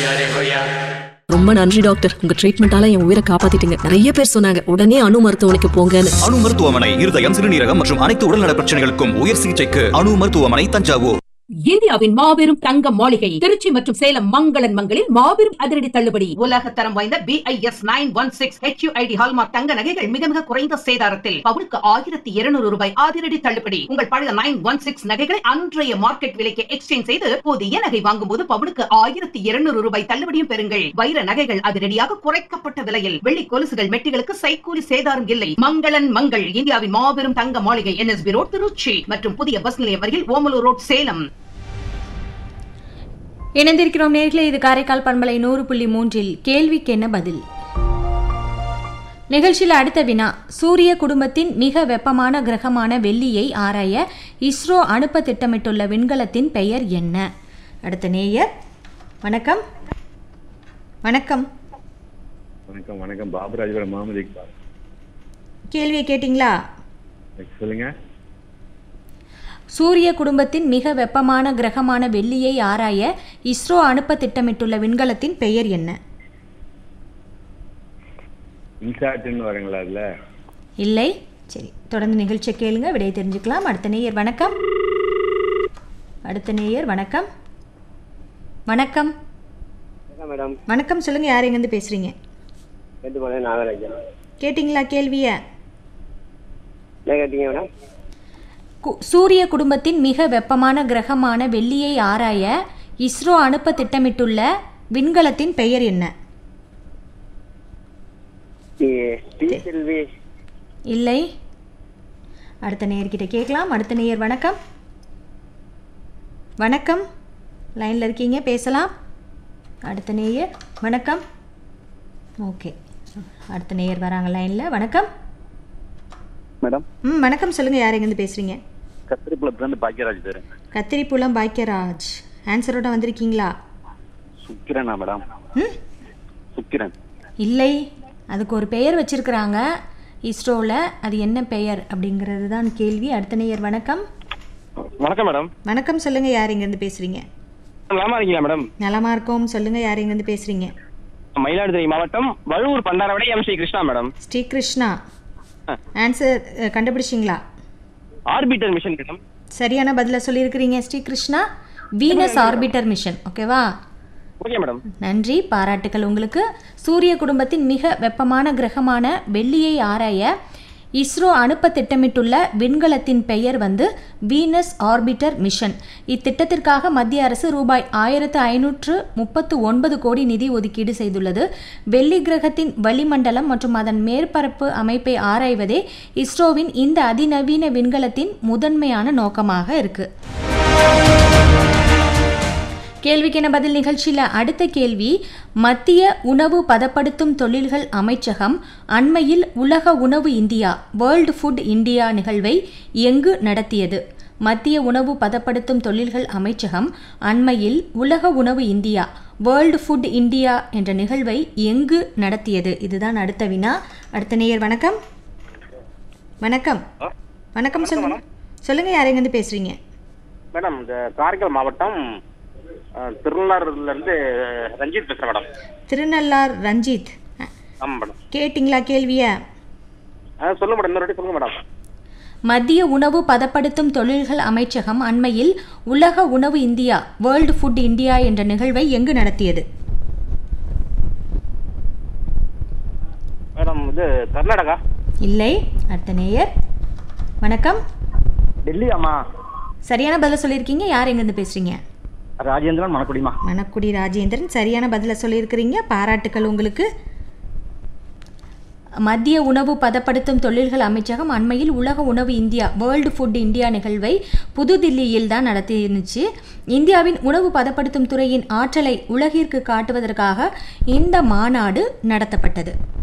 ரொம்ப நன்றி டாக்டர் உங்க ட்ரீட்மெண்டால என் உயிரை காப்பாத்திட்டீங்க நிறைய பேர் சொன்னாங்க உடனே அணு மருத்துவமனைக்கு போங்கன்னு அணு மருத்துவமனை இருதயம் சிறுநீரகம் மற்றும் அனைத்து உடல்நல பிரச்சனைகளுக்கும் உயர் சிகிச்சைக்கு அணு மருத்துவமனை தஞ்சாவூர் இந்தியாவின் மாபெரும் தங்க மாளிகை திருச்சி மற்றும் சேலம் மங்களன் மங்களில் மாபெரும் அதிரடி தள்ளுபடி உலக தரம் வாய்ந்த BIS nine one six HUID hallmark தங்க நகைகள் மிக மிக குறைந்த சேதாரத்தில் பவுனுக்கு ஆயிரத்தி இருநூறு ரூபாய் அதிரடி தள்ளுபடி உங்கள் பழைய நைன் ஒன் சிக்ஸ் நகைகளை அன்றைய மார்க்கெட் விலைக்கு எக்ஸ்சேஞ்ச் செய்து புதிய நகை வாங்கும் போது பவுனுக்கு ஆயிரத்தி இருநூறு ரூபாய் தள்ளுபடியும் பெறுங்கள் வைர நகைகள் அதிரடியாக குறைக்கப்பட்ட விலையில் வெள்ளி கொலுசுகள் மெட்டிகளுக்கு சைக்கூலி சேதாரம் இல்லை மங்களன் மங்கள் இந்தியாவின் மாபெரும் தங்க மாளிகை என்எஸ்பி ரோட் திருச்சி மற்றும் புதிய பஸ் நிலையம் அருகில் ஓமலூர் ரோட் சேலம் இணைந்திருக்கிறோம் நேர்களே இது காரைக்கால் பண்பலை நூறு புள்ளி மூன்றில் கேள்விக்கு என்ன பதில் நிகழ்ச்சியில் அடுத்த வினா சூரிய குடும்பத்தின் மிக வெப்பமான கிரகமான வெள்ளியை ஆராய இஸ்ரோ அனுப்ப திட்டமிட்டுள்ள விண்கலத்தின் பெயர் என்ன அடுத்த நேயர் வணக்கம் வணக்கம் வணக்கம் வணக்கம் பாபுராஜபுரம் முகமது இக்பால் கேள்வியை கேட்டிங்களா சொல்லுங்க சூரிய குடும்பத்தின் மிக வெப்பமான கிரகமான வெள்ளியை ஆராய இஸ்ரோ அனுப்ப திட்டமிட்டுள்ள விண்கலத்தின் பெயர் என்ன இன்சாட்டுன்னு வரீங்களா அதுல இல்லை சரி தொடர்ந்து நிகழ்ச்சியை கேளுங்க விடையை தெரிஞ்சுக்கலாம் அடுத்த நேயர் வணக்கம் அடுத்த நேயர் வணக்கம் வணக்கம் மேடம் வணக்கம் சொல்லுங்க யார் எங்கேருந்து பேசுறீங்க கேட்டு போனேன் நாகராஜன் கேட்டிங்களா கேள்வியை என்ன கேட்டீங்க மேடம் கு- சூரிய குடும்பத்தின் மிக வெப்பமான கிரகமான வெள்ளியை ஆராய இஸ்ரோ அனுப்ப திட்டமிட்டுள்ள விண்கலத்தின் பெயர் என்ன டி செல்வி இல்லை அடுத்த நேயர்கிட்ட கேட்கலாம் அடுத்த நேயர் வணக்கம் வணக்கம் லைனில் இருக்கீங்க பேசலாம் அடுத்த நேயர் வணக்கம் ஓகே அடுத்த நேயர் வராங்க லைனில் வணக்கம் மேடம் ம் வணக்கம் சொல்லுங்கள் யார் எங்கேருந்து பேசுகிறீங்க கத்திரிப்புலத்துலேருந்து பாக்கியராஜ் பேரு கத்திரிப்புலம் பாக்கியராஜ் ஆன்சரோட வந்திருக்கீங்களா சுக்கிரனா மேடம் ம் சுக்கிரன் இல்லை அதுக்கு ஒரு பெயர் வச்சிருக்கிறாங்க இஸ்ரோவில் அது என்ன பெயர் அப்படிங்கிறது தான் கேள்வி அடுத்த நேயர் வணக்கம் வணக்கம் மேடம் வணக்கம் சொல்லுங்கள் யார் எங்கேருந்து பேசுகிறீங்க நலமா இருக்கீங்களா மேடம் நலமா இருக்கோம் சொல்லுங்கள் யார் எங்கேருந்து பேசுகிறீங்க மயிலாடுதுறை மாவட்டம் Valuvur Pandaravadai M Sri Krishna madam Sri Krishna answer அஹ், கண்டுபிடிச்சிங்களா ஆர்பிட்டர் மிஷன் மேடம் சரியான பதிலை சொல்லியிருக்கிறீங்க Sri Krishna Venus orbiter mission ஓகேவா ஓகே மேடம் நன்றி பாராட்டுக்கள் உங்களுக்கு சூரிய குடும்பத்தின் மிக வெப்பமான கிரகமான வெள்ளியை ஆராய இஸ்ரோ அனுப்ப திட்டமிட்டுள்ள விண்கலத்தின் பெயர் வந்து வீனஸ் ஆர்பிட்டர் மிஷன் இத்திட்டத்திற்காக மத்திய அரசு ரூபாய் ஆயிரத்து ஐநூற்று முப்பத்து ஒன்பது கோடி நிதி ஒதுக்கீடு செய்துள்ளது வெள்ளி கிரகத்தின் வளிமண்டலம் மற்றும் அதன் மேற்பரப்பு அமைப்பை ஆராய்வதே இஸ்ரோவின் இந்த அதிநவீன விண்கலத்தின் முதன்மையான நோக்கமாக இருக்கு கேள்விக்கென பதில் நிகழ்ச்சியில் அடுத்த கேள்வி மத்திய உணவு பதப்படுத்தும் தொழில்கள் அமைச்சகம் அண்மையில் உலக உணவு இந்தியா வேர்ல்டு ஃபுட் இந்தியா நிகழ்வை எங்கு நடத்தியது மத்திய உணவு பதப்படுத்தும் தொழில்கள் அமைச்சகம் அண்மையில் உலக உணவு இந்தியா வேர்ல்டு ஃபுட் இந்தியா என்ற நிகழ்வை எங்கு நடத்தியது இதுதான் அடுத்த வினா அடுத்த நேயர் வணக்கம் வணக்கம் வணக்கம் சொல்லுங்க சொல்லுங்க யார் எங்கேருந்து பேசுறீங்க மேடம் இந்த காரைக்கால் மாவட்டம் அஹ், திருநள்ளாறுல இருந்து ரஞ்சித் பேசுறேன் மேடம் திருநள்ளார் ரஞ்சித் அ, ஆமா மேடம் கேட்டிங்களா கேள்விய ஆ சொல்லுங்க மேடம் இன்னொரு வாட்டி சொல்லுங்க மேடம் மத்திய உணவு பதப்படுத்தும் தொழில்கள் அமைச்சகம் அண்மையில் உலக உணவு இந்தியா வேர்ல்டு ஃபுட் இந்தியா என்ற நிகழ்வை எங்கு நடத்தியது மேடம் இது கர்நாடகா இல்லை அடுத்த நேயர் வணக்கம் டெல்லி அம்மா சரியான பதில சொல்லியிருக்கீங்க யார் எங்கேருந்து பேசுறீங்க ராஜேந்திரன் மணக்குடிமா மணக்குடி ராஜேந்திரன் சரியான பதில சொல்லியிருக்கிறீங்க பாராட்டுக்கள் உங்களுக்கு மத்திய உணவு பதப்படுத்தும் தொழில்கள் அமைச்சகம் அண்மையில் உலக உணவு இந்தியா வேர்ல்டு ஃபுட் இந்தியா நிகழ்வை புதுதில்லியில் தான் நடத்தியிருந்துச்சு இந்தியாவின் உணவு பதப்படுத்தும் துறையின் ஆற்றலை உலகிற்கு காட்டுவதற்காக இந்த மாநாடு நடத்தப்பட்டது